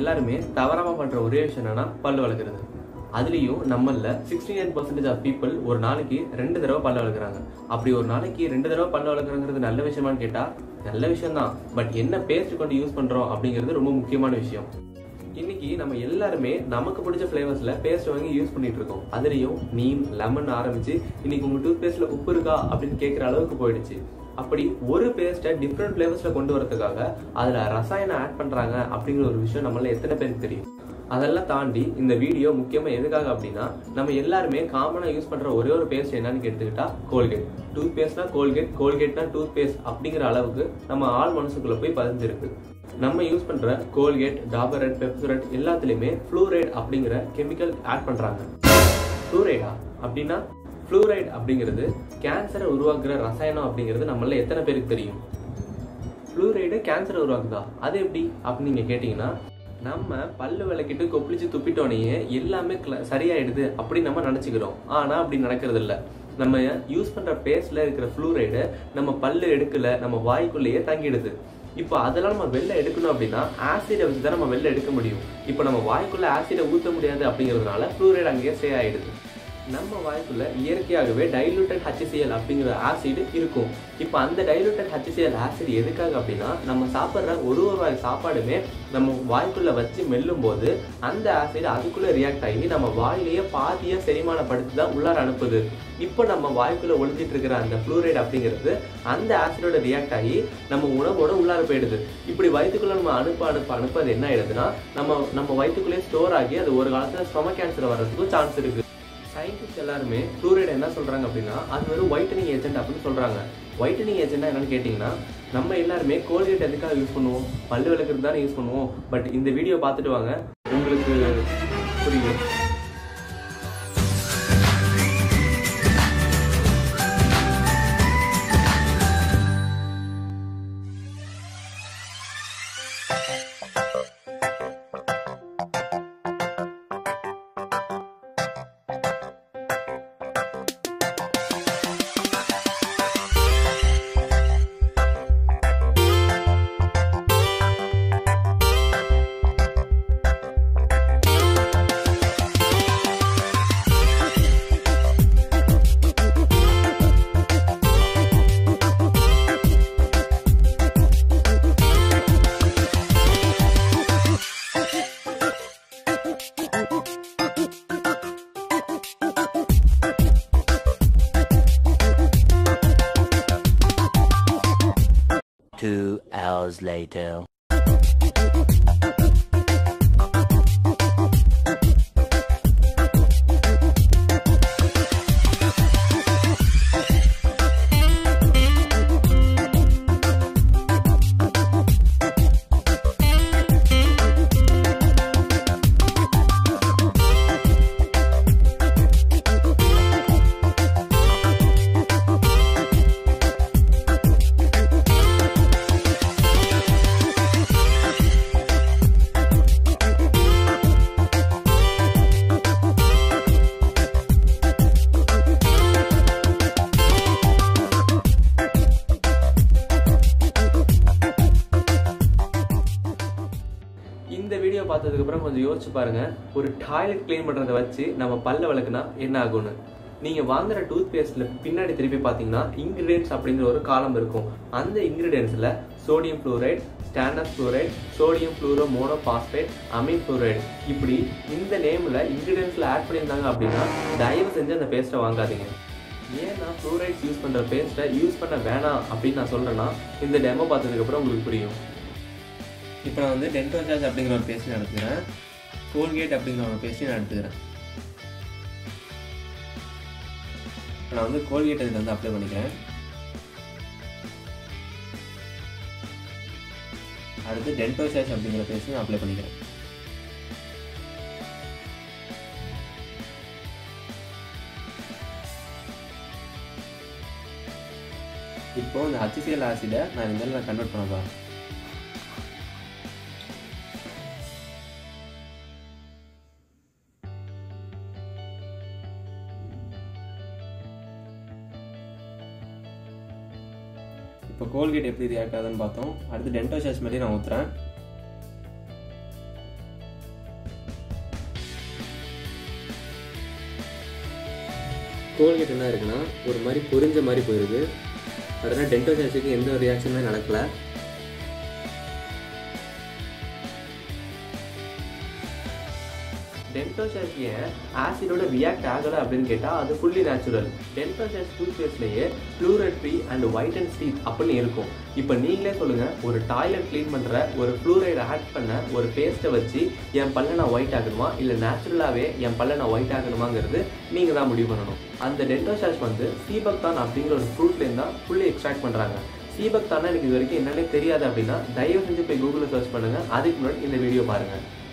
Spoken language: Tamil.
எல்லாருமே தவறாம பண்ற ஒரே விஷயம் என்னன்னா பல்லு வளர்க்குறது அதுலயும் நம்மள sixty nine percentage of people ஒரு நாளைக்கு ரெண்டு தடவை பல்லு வளர்க்குறாங்க அப்படி ஒரு நாளைக்கு ரெண்டு தடவை பல்லு வளர்க்குறங்கிறது நல்ல விஷயமான்னு கேட்டா நல்ல விஷயம் தான் பட் என்ன பேஸ்ட் கொண்டு யூஸ் பண்றோம் அப்படிங்கிறது ரொம்ப முக்கியமான விஷயம் இன்னைக்கு நம்ம எல்லாருமே நமக்கு பிடிச்ச ஃபிளேவர்ஸ்ல பேஸ்ட் வாங்கி யூஸ் பண்ணிட்டு இருக்கோம் அதுலயும் நீம் லெமன் ஆரம்பிச்சு இன்னைக்கு உங்க டூத் பேஸ்ட்ல உப்பு இருக்கா அப்படின்னு கேட்குற அளவுக்கு போயிடுச்சு அப்படி ஒரு பேஸ்ட்டை டிஃப்ரெண்ட் ஃபிளேவர்ஸ்ல கொண்டு வரதுக்காக அதுல ரசாயனம் ஆட் பண்றாங்க அப்படிங்கிற ஒரு விஷயம் நம்மள எத்தனை பேருக்கு தெரியும் அதெல்லாம் தாண்டி இந்த வீடியோ முக்கியமா எதுக்காக அப்படின்னா நம்ம எல்லாருமே காமனா யூஸ் பண்ற ஒரே ஒரு பேஸ்ட் என்னன்னு கேட்டுக்கிட்டா கோல்கேட் டூத் பேஸ்ட்னா கோல்கேட் கோல்கேட்னா டூத் பேஸ்ட் அப்படிங்கிற அளவுக்கு நம்ம ஆள் மனசுக்குள்ள போய் பதிஞ்சிருக்கு நம்ம யூஸ் பண்ற கோல்கேட் டாபர் ரெட் பெப்சரட் எல்லாத்துலயுமே ஃப்ளூரைட் அப்படிங்கிற கெமிக்கல் ஆட் பண்றாங்க ஃப்ளூரைடா அப்படின்னா ஃப்ளூரைட் அப்படிங்கிறது கேன்சரை உருவாக்குற ரசாயனம் அப்படிங்கிறது நம்மள எத்தனை பேருக்கு தெரியும் ஃப்ளூரைடு கேன்சரை உருவாக்குதா அது எப்படி அப்படின்னு நீங்க கேட்டீங்கன்னா நம்ம பல்லு விளக்கிட்டு கொப்பளிச்சு துப்பிட்டோனே எல்லாமே cl- சரியாயிடுது அப்படின்னு நம்ம நினைச்சுக்கிறோம் ஆனா அப்படி நடக்கிறது இல்ல நம்ம யூஸ் பண்ற பேஸ்ட்ல இருக்கிற ஃப்ளூரைடு நம்ம பல்லு எடுக்கல நம்ம வாய்க்குள்ளேயே தங்கிடுது இப்போ அதெல்லாம் நம்ம வெளில எடுக்கணும் அப்படின்னா ஆசிடை வச்சு தான் நம்ம வெளில எடுக்க முடியும் இப்போ நம்ம வாய்க்குள்ள ஆசிடை ஊற்ற முடியாது அப்படிங்கிறதுனால ஃப்ளூரைடு அங்கேயே ஸ்டே ஆயிடுது நம்ம வாய்க்குள்ள இயற்கையாகவே டைலூட்டட் HCl அப்படிங்கிற ஆசிட் இருக்கும் இப்போ அந்த டைலூட்டட் HCl ஆசிட் எதுக்காக அப்படின்னா நம்ம சாப்பிட்ற ஒரு ஒரு வாய் சாப்பாடுமே நம்ம வாய்க்குள்ள வச்சு மெல்லும் போது அந்த ஆசிட் அதுக்குள்ள ரியாக்ட் ஆகி நம்ம வாயிலேயே பாதியை செரிமானப்படுத்தி தான் உள்ளார அனுப்புது இப்போ நம்ம வாய்க்குள்ள ஒளிஞ்சிட்டு இருக்கிற அந்த ஃப்ளூரைடு அப்படிங்கிறது அந்த ஆசிடோட ரியாக்ட் ஆகி நம்ம உணவோட உள்ளார போயிடுது இப்படி வயிற்றுக்குள்ள நம்ம அனுப்ப அனுப்ப அனுப்ப அது என்ன ஆயிடுதுன்னா நம்ம நம்ம வயிற்றுக்குள்ளேயே ஸ்டோர் ஆகி அது ஒரு காலத்துல ஸ்டொமக் கேன்சர் வர்றதுக்கும் சான்ஸ் இருக்கு சயின்டிஸ்ட் எல்லாருமே ஃப்ளூரைடு என்ன சொல்றாங்க அப்படின்னா அது வெறும் ஒயிட்டனிங் ஏஜென்ட் அப்படின்னு சொல்றாங்க ஒயிட்டனிங் ஏஜென்ட்னா என்னன்னு கேட்டிங்கன்னா நம்ம எல்லாருமே கோல்கேட் எதுக்காக யூஸ் பண்ணுவோம் பல்லு விளக்குறது தானே யூஸ் பண்ணுவோம் பட் இந்த வீடியோ பார்த்துட்டு வாங்க உங்களுக்கு புரியும் Two hours later. இந்த வீடியோ பார்த்ததுக்கு அப்புறம் கொஞ்சம் யோசிச்சு பாருங்க ஒரு டாய்லெட் க்ளீன் பண்றதை வச்சு நம்ம பல்ல விளக்குனா என்ன ஆகும்னு நீங்க வாங்குற டூத் பேஸ்ட்ல பின்னாடி திருப்பி பாத்தீங்கன்னா இன்கிரீடியன்ஸ் அப்படிங்கிற ஒரு காலம் இருக்கும் அந்த இன்கிரீடியன்ஸ்ல sodium fluoride standard fluoride sodium fluoro monophosphate amine fluoride இப்படி இந்த நேம்ல இன்கிரீடியன்ஸ்ல ஆட் பண்ணியிருந்தாங்க அப்படின்னா தயவு செஞ்சு அந்த பேஸ்ட்டை வாங்காதீங்க ஏன் நான் ஃப்ளூரைட்ஸ் யூஸ் பண்ற பேஸ்ட்டை யூஸ் பண்ண வேணாம் அப்படின்னு நான் சொல்றேன்னா இந்த டெமோ பார்த்ததுக்கு அப்புறம் உங்களுக்கு புரியும் இப்போ நான் வந்து டென்டோ சார்ஜ் அப்படிங்கிற ஒரு பேஸ்ட் எடுத்துக்கிறேன் கோல்கேட் அப்படிங்கிற ஒரு பேஸ்ட்டையும் நான் எடுத்துக்கிறேன் இப்போ நான் வந்து கோல்கேட் இதில் வந்து அப்ளை பண்ணிக்கிறேன் அடுத்து டென்டோ சார்ஜ் அப்படிங்கிற பேஸ்ட்டையும் அப்ளை பண்ணிக்கிறேன் இப்போ இந்த ஹச்சிசிஎல் ஆசிடை நான் இந்த நான் கன்வெர்ட் பண்ண போகிறேன் இப்போ கோல்கேட் எப்படி ரியாக்ட் ஆகுதுன்னு பார்த்தோம் அடுத்து டென்டோ சார்ஜ் மாதிரி நான் ஊற்றுறேன் கோல்கேட் என்ன இருக்குன்னா ஒரு மாதிரி பொரிஞ்ச மாதிரி போயிருக்கு அதனால் டென்டோ சாஷுக்கு எந்த ஒரு ரியாக்ஷனுமே நடக்கல டென்டோஷாஸ் ஏன் ஆசிடோட ரியாக்ட் ஆகலை அப்படின்னு கேட்டால் அது ஃபுல்லி நேச்சுரல் டென்டோஷாஸ் டூத் பேஸ்ட்லேயே fluoride free and white and ஸ்டீத் அப்படின்னு இருக்கும் இப்போ நீங்களே சொல்லுங்கள் ஒரு டாய்லெட் க்ளீன் பண்ணுற ஒரு ஃப்ளூரைட் ஆட் பண்ண ஒரு பேஸ்ட்டை வச்சு என் பல்ல நான் ஒயிட் ஆகணுமா இல்லை நேச்சுரலாகவே என் பல்ல நான் ஒயிட் ஆகணுமாங்கிறது நீங்கள் தான் முடிவு பண்ணணும் அந்த டென்டோஷாஸ் வந்து சீபக்தான் அப்படிங்கிற ஒரு ஃப்ரூட்லேருந்து தான் ஃபுல்லி எக்ஸ்ட்ராக்ட் பண்ணுறாங்க சீபக்தானா எனக்கு இது வரைக்கும் என்னன்னே தெரியாது அப்படின்னா தயவு செஞ்சு போய் கூகுளில் சர்ச் பண்ணுங்கள் அதுக்கு முன்னாடி இந்த வீடியோ பாருங்கள்